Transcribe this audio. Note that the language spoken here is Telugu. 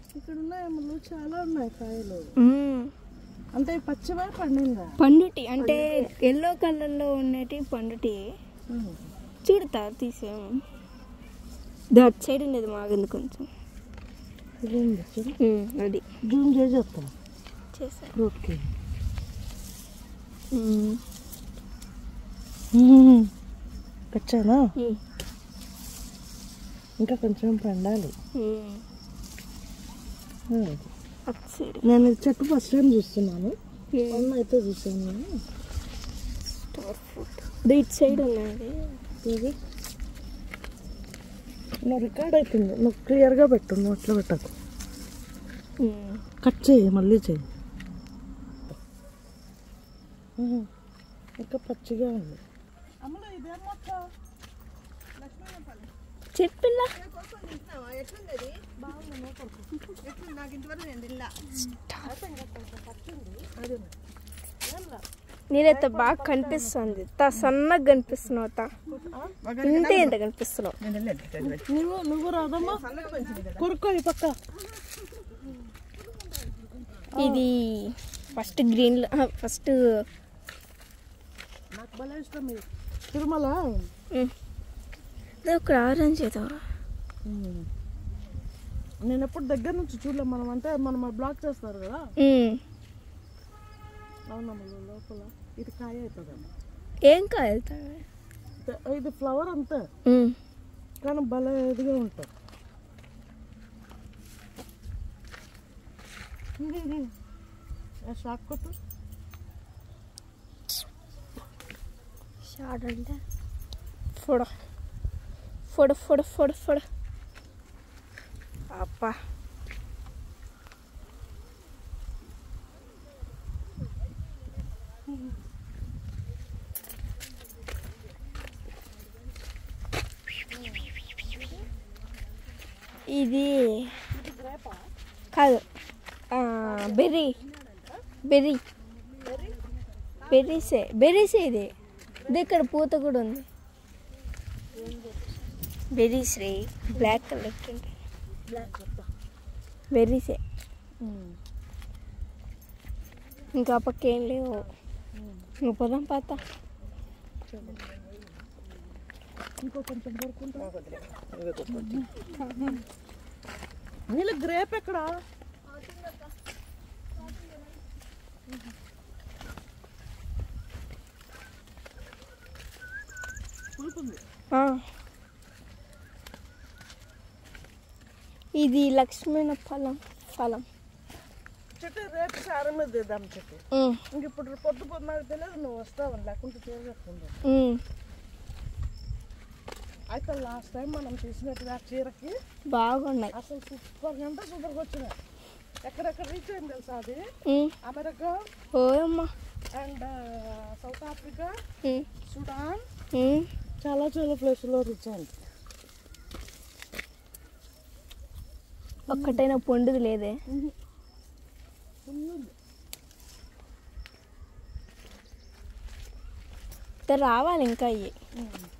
ఇక్కడ ఉన్నాయి ముళ్ళు చాలా ఉన్నాయి కాయలు మ్మ్. అంటే ఈ పచ్చివా పండిందా పండుటి అంటే ఎల్లో కలర్లో ఉన్నటి పండుటి చూడతా తీసాం దట్ సైడ్ ఉండేది మాగింది కొంచెం ఇది ఉంది చూడు మ్మ్, అది జూమ్ చేసి వస్తాం చేసా ఫ్రూట్కి మ్మ్. వచ్చానా మ్మ్. ఇంకా కొంచెం పండాలి మ్మ్. ఉమ్. అటు సైడ్ నేను ఈ చెట్టు ఫస్ట్ టైం చూస్తున్నాను మ్మ్. మొన్న అయితే చూసాను నేను స్టార్ ఫ్రూట్ ఇది ఇటు సైడ్ ఉన్నది ఇది నా రికార్డ్ అవుతుంది నువ్వు క్లియర్గా పెట్టు నువ్వు అట్లా పెట్టకు మ్మ్. కట్ చేయి మళ్ళీ చేయి ఉహు. ఇంకా పచ్చిగా ఉంది చెప్పిల్లా నీరైతే బాగా కనిపిస్తుంది తా సన్నగా కనిపిస్తున్నావు తా ఇంతే ఇంత కనిపిస్తున్నావు నువ్వు నువ్వు రాదమ్మా కొరుక్కో ఈ పక్క ఇది ఫస్ట్ గ్రీన్ ఫస్ట్ నాకు భలే ఇష్టం ఇది తిరుమల ఇక్కడ ఆరెంజ్ ఏదో ఉమ్. నేను ఎప్పుడు దగ్గర నుంచి చూడలే మనం అంటే మనం బ్లాక్ చేస్తారు కదా ఉమ్. అవునమ్మా లోపల ఇది కాయ అవుతుందమ్మా ఏం కాయలుతా ఇది ఫ్లవర్ అంతే కానీ భలే ఇదిగా ఉంటుంది షాక్ కొట్టు షార్ట్ అంటే ఫోడ ఫోడ ఫోడ ఫోడ ఫోడ అప్పా ఇది కాదు బెర్రీ బెర్రీ బెర్రీసే బెర్రీసే ఇది ఇది ఇక్కడ పూత కూడా ఉంది బెర్రీస్ రే బ్లాక్ కలర్ బెర్రీసే ఇంకా ఆ పక్క ఏం లేవు నువ్వు పోదాం పాత ఇంకో కొంచెం వరకుంటా నీళ్ళు గ్రేప్ ఎక్కడ పులుపుంది ఆ. ఇది లక్ష్మణ ఫలం ఫలం చెట్టు రేపు సారం మీద తీద్దాం చెట్టు ఉమ్, ఇంక ఇప్పుడు పొద్దు పొద్దు నాకు తెలియదు నువ్వు వస్తావని లేకుంటే చేసేసుకుందాం ఉమ్. అయితే లాస్ట్ టైం మనం తీసినట్టుగా ఆ చీరకి బాగున్నాయి అసలు సూపర్ అంటే సూపర్గా వచ్చినాయి ఎక్కడెక్కడ రీచ్ అయింది తెలుసా అది ఉమ్, అమెరికా ఓయమ్మా and south Africa um, Sudan um. చాలా చాలా ప్లేస్లో రీచ్ అయింది ఒక్కటైనా పండుగ లేదే ఫుల్ ఇద్దరు రావాలి ఇంకా అయ్యి ఉంది